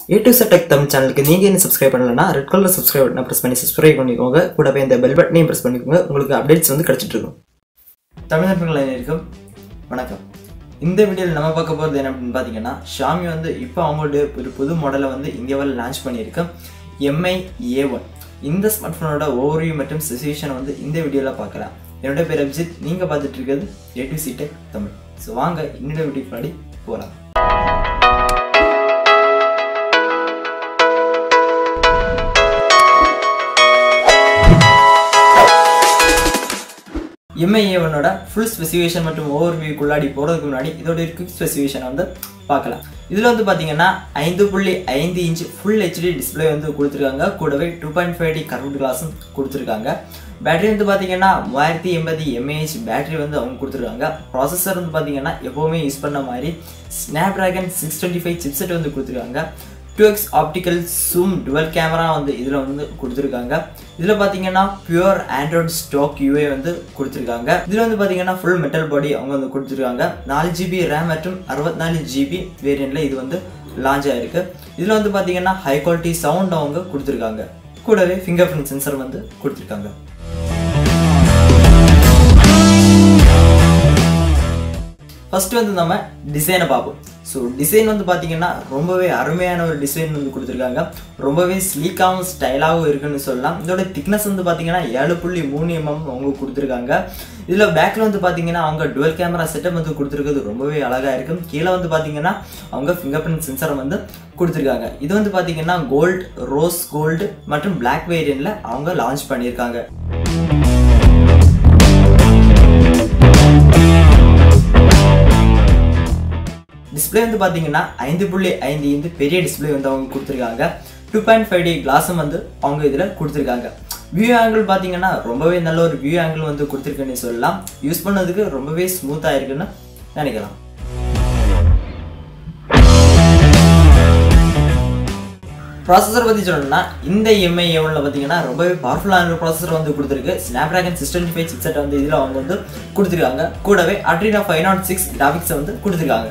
A to Z tech Tamil சேனலுக்கு நீங்கள் என்ன சப்ஸ்கிரைப் பண்ணலன்னா ரெட் கலர் சப்ஸ்கிரைப் பட்டனை ப்ரெஸ் பண்ணி சப்ஸ்கிரைப் பண்ணிக்கோங்க கூடவே இந்த பெல் பட்டனையும் ப்ரெஸ் பண்ணிக்கோங்க உங்களுக்கு அப்டேட்ஸ் வந்து கிடச்சிட்டு இருக்கும் தமிழ்நாட்டுகள் அனைவருக்கும் வணக்கம் இந்த வீடியோவில் நம்ம பார்க்க போகிறது என்ன அப்படின்னு பார்த்தீங்கன்னா ஷாமி வந்து இப்போ அவங்களுடைய ஒரு புது மாடலை வந்து இந்தியாவில் லான்ச் பண்ணியிருக்கோம் எம்ஐ ஏ ஒன் இந்த ஸ்மார்ட் ஃபோனோட ஓவர்வியூ மற்றும் சிச்சுவேஷனை வந்து இந்த வீடியோவில் பார்க்கலாம் என்னோட பேர் அபிஜித் நீங்கள் பார்த்துட்டு இருக்கிறது A to Z tech Tamil so வாங்க இன்னொரு வீடியோ முன்னாடி போகலாம் எம்ஐஏவனோட ஃபுல் ஸ்பெசிஃபிகேஷன் மற்றும் ஓவர் வியூக்குள்ளாடி போகிறதுக்கு முன்னாடி இதோட குவிக் ஸ்பெசிஃபிகேஷனை வந்து பார்க்கலாம் இதில் வந்து பார்த்தீங்கன்னா ஐந்து புள்ளி ஐந்து இன்ச் ஃபுல் ஹெச்டி டிஸ்பிளே வந்து கொடுத்துருக்காங்க கூடவே two point five D curved கிளாஸும் கொடுத்துருக்காங்க பேட்டரி வந்து பார்த்தீங்கன்னா மூவாயிரத்தி எண்பது எம்ஏஹெச் பேட்டரி வந்து அவங்க கொடுத்துருக்காங்க ப்ராசஸர் வந்து பார்த்தீங்கன்னா எப்போவுமே யூஸ் பண்ண மாதிரி Snapdragon six twenty five chipset வந்து கொடுத்துருக்காங்க two X optical zoom dual camera வந்து இதில் வந்து கொடுத்துருக்காங்க இதில் பார்த்தீங்கன்னா பியூர் ஆண்ட்ராய்டு ஸ்டாக் யூஏ வந்து கொடுத்துருக்காங்க இதில் வந்து பார்த்தீங்கன்னா ஃபுல் மெட்டல் பாடி அவங்க வந்து கொடுத்துருக்காங்க நாலு ஜிபி ரேம் மற்றும் அறுபத்தி நாலு ஜிபி வேரியண்ட்டில் இது வந்து லான்ச் ஆயிருக்கு இதில் வந்து பார்த்தீங்கன்னா ஹை குவாலிட்டி சவுண்ட் அவங்க கொடுத்துருக்காங்க கூடவே ஃபிங்கர் பிரிண்ட் சென்சர் வந்து கொடுத்துருக்காங்க ஃபர்ஸ்ட் வந்து நம்ம டிசைனை பார்ப்போம் ஸோ டிசைன் வந்து பார்த்தீங்கன்னா ரொம்பவே அருமையான ஒரு டிசைன் வந்து கொடுத்துருக்காங்க ரொம்பவே ஸ்லீக்காகவும் ஸ்டைலாகவும் இருக்குன்னு சொல்லலாம் இதோட திக்னஸ் வந்து பார்த்தீங்கன்னா ஏழு புள்ளி மூணு எம்எம் அவங்க கொடுத்துருக்காங்க இதில் பேக்கில் வந்து பார்த்தீங்கன்னா அவங்க டுவெல் கேமரா செட்டப் வந்து கொடுத்துருக்கிறது ரொம்பவே அழகாக இருக்கும் கீழே வந்து பார்த்தீங்கன்னா அவங்க ஃபிங்கர் பிரிண்ட் சென்சரை வந்து கொடுத்துருக்காங்க இது வந்து பார்த்தீங்கன்னா கோல்டு ரோஸ் கோல்டு மற்றும் பிளாக் வேரியண்ட்ல அவங்க லான்ச் பண்ணியிருக்காங்க டிஸ்பிளே வந்து பார்த்தீங்கன்னா ஐந்து புள்ளி ஐந்து இந்து பெரிய டிஸ்பிளே வந்து அவங்க கொடுத்துருக்காங்க டூ பாயிண்ட் ஃபைவ் டி கிளாஸும் வந்து அவங்க இதில் கொடுத்துருக்காங்க வியூ ஆங்கிள் பார்த்தீங்கன்னா ரொம்பவே நல்ல ஒரு வியூ ஆங்கிள் வந்து கொடுத்துருக்குன்னு சொல்லலாம் யூஸ் பண்ணதுக்கு ரொம்பவே ஸ்மூத்தாக இருக்குன்னு நினைக்கலாம் ப்ராசஸர் பற்றி சொல்லணும்னா இந்த எம்ஐ எவனில் பார்த்தீங்கன்னா ரொம்பவே பவர்ஃபுல்லான ப்ராசஸர் வந்து கொடுத்துருக்கு Snapdragon six twenty five சிக்ஸெட் வந்து இதில் அவங்க வந்து கொடுத்துருக்காங்க கூடவே அட்ரினா ஃபைவ் நாட் சிக்ஸ் கிராஃபிக்ஸை வந்து கொடுத்துருக்காங்க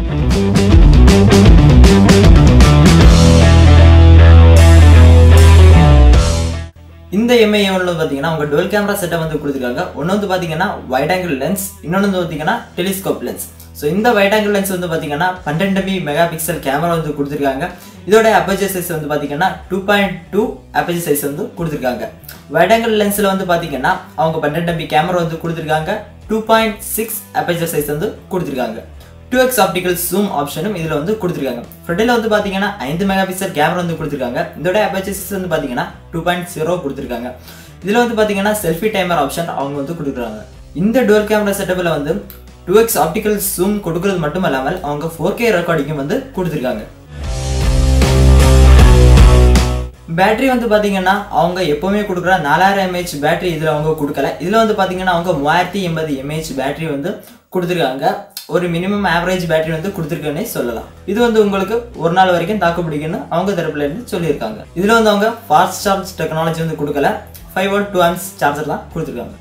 இந்த எம்ஐ எவனில் பார்த்தீங்கன்னா அவங்க டுவெல் கேமரா செட்டப் வந்து கொடுத்துருக்காங்க ஒன்று வந்து பார்த்தீங்கன்னா வைட் ஆங்கிள் லென்ஸ் இன்னொன்று வந்து பார்த்தீங்கன்னா டெலிஸ்கோப் லென்ஸ் ஸோ இந்த வைட் ஆங்கிள் லென்ஸ் வந்து பார்த்தீங்கன்னா பன்னெண்டு பி மெகா பிக்சல் கேமரா வந்து கொடுத்துருக்காங்க இதோட அப்பேஜர் சைஸ் வந்து பார்த்தீங்கன்னா two point two aperture size வந்து கொடுத்துருக்காங்க வைட் ஆங்கிள் லென்ஸில் வந்து பார்த்தீங்கன்னா அவங்க பன்னெண்டு பி கேமரா வந்து கொடுத்துருக்காங்க two point six aperture size வந்து கொடுத்துருக்காங்க டூ எக்ஸ் ஆப்டிக்கல் ஜூம் ஆப்ஷனும் இதில் வந்து கொடுத்துருக்காங்க ஃப்ரண்டில் வந்து பார்த்தீங்கன்னா ஐந்து மெகா பிக்சல் கேமரா வந்து கொடுத்துருக்காங்க இதோட அப்பேச்சஸ் வந்து பார்த்தீங்கன்னா டூ பாயிண்ட் ஜீரோ கொடுத்துருக்காங்க இதில் வந்து பார்த்தீங்கன்னா செல்ஃபி டைமர் ஆப்ஷன் அவங்க வந்து கொடுக்குறாங்க இந்த டுவெல் கேமரா செட்டப்பில் வந்து டூ எக்ஸ் ஆப்டிக்கல் ஜூம் கொடுக்கறது மட்டும் இல்லாமல் அவங்க ஃபோர் கே ரெக்கார்டிங்கும் வந்து கொடுத்துருக்காங்க பேட்டரி வந்து பார்த்தீங்கன்னா அவங்க எப்போவுமே கொடுக்குற நாலாயிரம் எம்ஏஹெச் பேட்டரி இதில் அவங்க கொடுக்கல இதில் வந்து பார்த்தீங்கன்னா அவங்க மூவாயிரத்தி எண்பது எம்ஏஹெச் பேட்டரி வந்து கொடுத்துருக்காங்க ஒரு மினிமம் ஆவரேஜ் பேட்டரி வந்து கொடுத்துருக்குன்னே சொல்லலாம் இது வந்து உங்களுக்கு ஒரு நாள் வரைக்கும் தாக்கு பிடிக்குன்னு அவங்க தரப்புல இருந்து சொல்லியிருக்காங்க இதில் வந்து அவங்க ஃபாஸ்ட் சார்ஜ் டெக்னாலஜி வந்து கொடுக்கல five volt two amps charger தான் கொடுத்துருக்காங்க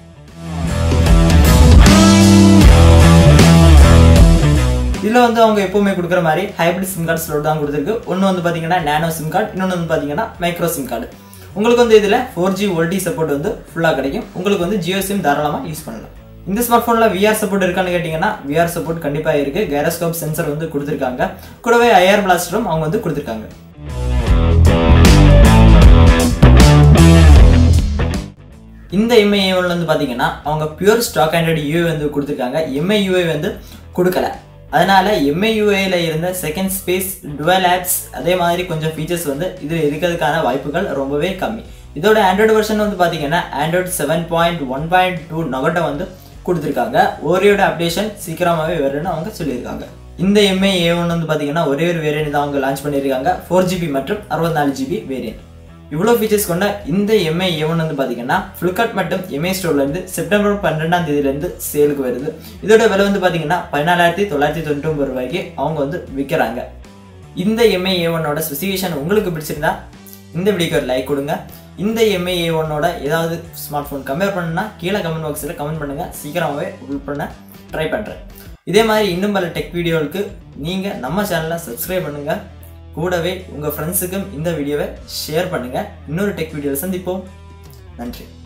இதில் வந்து அவங்க எப்போவுமே கொடுக்குற மாதிரி ஹைப்ரிட் சிம் கார்டு ஸ்லோட் தான் கொடுத்துருக்கு ஒன்று வந்து பார்த்தீங்கன்னா நேனோ சிம் கார்டு இன்னொன்று வந்து பார்த்தீங்கன்னா மைக்ரோ சிம் கார்டு உங்களுக்கு வந்து இதில் ஃபோர் ஜி ஓல்டி சப்போர்ட் வந்து ஃபுல்லாக கிடைக்கும் உங்களுக்கு வந்து ஜியோ சிம் தாராளமாக யூஸ் பண்ணலாம் இந்த ஸ்மார்ட் ஃபோனில் விஆர் சப்போர்ட் இருக்கான்னு கேட்டிங்கன்னா விஆர் சப்போர்ட் கண்டிப்பாக இருக்குது கைரோஸ்கோப் சென்சர் வந்து கொடுத்துருக்காங்க கூடவே ஐஆர் பிளாஸ்டரும் அவங்க வந்து கொடுத்துருக்காங்க இந்த எம்ஐ வந்து பார்த்தீங்கன்னா அவங்க பியூர் ஸ்டாக் ஆண்ட்ராய்டு யூஏ வந்து கொடுத்துருக்காங்க எம்ஐ யூஏ வந்து கொடுக்கல அதனால எம்ஐயூஏல இருந்த செகண்ட் ஸ்பேஸ் டுவெல் ஆப்ஸ் அதே மாதிரி கொஞ்சம் ஃபீச்சர்ஸ் வந்து இதில் இருக்கிறதுக்கான வாய்ப்புகள் ரொம்பவே கம்மி இதோட ஆண்ட்ராய்டு வெர்ஷன் வந்து பார்த்தீங்கன்னா Android seven point one point two நொகட்டை வந்து கொடுத்துருக்காங்க ஓரியோட அப்டேஷன் சீக்கிரமாகவே வரும்னு அவங்க சொல்லியிருக்காங்க இந்த எம்ஐ ஏ ஒன் வந்து பார்த்தீங்கன்னா ஒரே ஒரு வேரியன்ட் தான் அவங்க லான்ச் பண்ணியிருக்காங்க ஃபோர் ஜிபி மற்றும் அறுபத்தி நாலு ஜிபி வேரியன்ட் இவ்வளோ ஃபீச்சர்ஸ் கொண்ட இந்த எம்ஐ எவன் வந்து பார்த்தீங்கன்னா ஃப்ளிப்கார்ட் மற்றும் எம்ஐ ஸ்டோர்லேருந்து செப்டம்பர் பன்னெண்டாம் தேதியிலேருந்து சேலுக்கு வருது இதோட விலை வந்து பார்த்தீங்கன்னா பதினாலாயிரத்தி தொள்ளாயிரத்தி தொண்ணூற்றி ஒன்பது ரூபாய்க்கு அவங்க வந்து விற்கிறாங்க இந்த எம்ஐ ஏவனோட ஸ்பெசிஃபிகேஷன் உங்களுக்கு பிடிச்சிருந்தா இந்த வீடியோக்கு ஒரு லைக் கொடுங்க இந்த எம்ஐ ஏ ஒன்னோட ஏதாவது ஸ்மார்ட் ஃபோன் கம்பேர் பண்ணுன்னா கீழே கமெண்ட் பாக்ஸில் கமெண்ட் பண்ணுங்கள் சீக்கிரமாகவே அப்லோட் பண்ண ட்ரை பண்ணுறேன் இதே மாதிரி இன்னும் பல டெக் வீடியோவுக்கு நீங்கள் நம்ம சேனலை சப்ஸ்கிரைப் பண்ணுங்கள் கூடவே உங்கள் ஃப்ரெண்ட்ஸுக்கும் இந்த வீடியோவை ஷேர் பண்ணுங்கள் இன்னொரு டெக் வீடியோவில் சந்திப்போம் நன்றி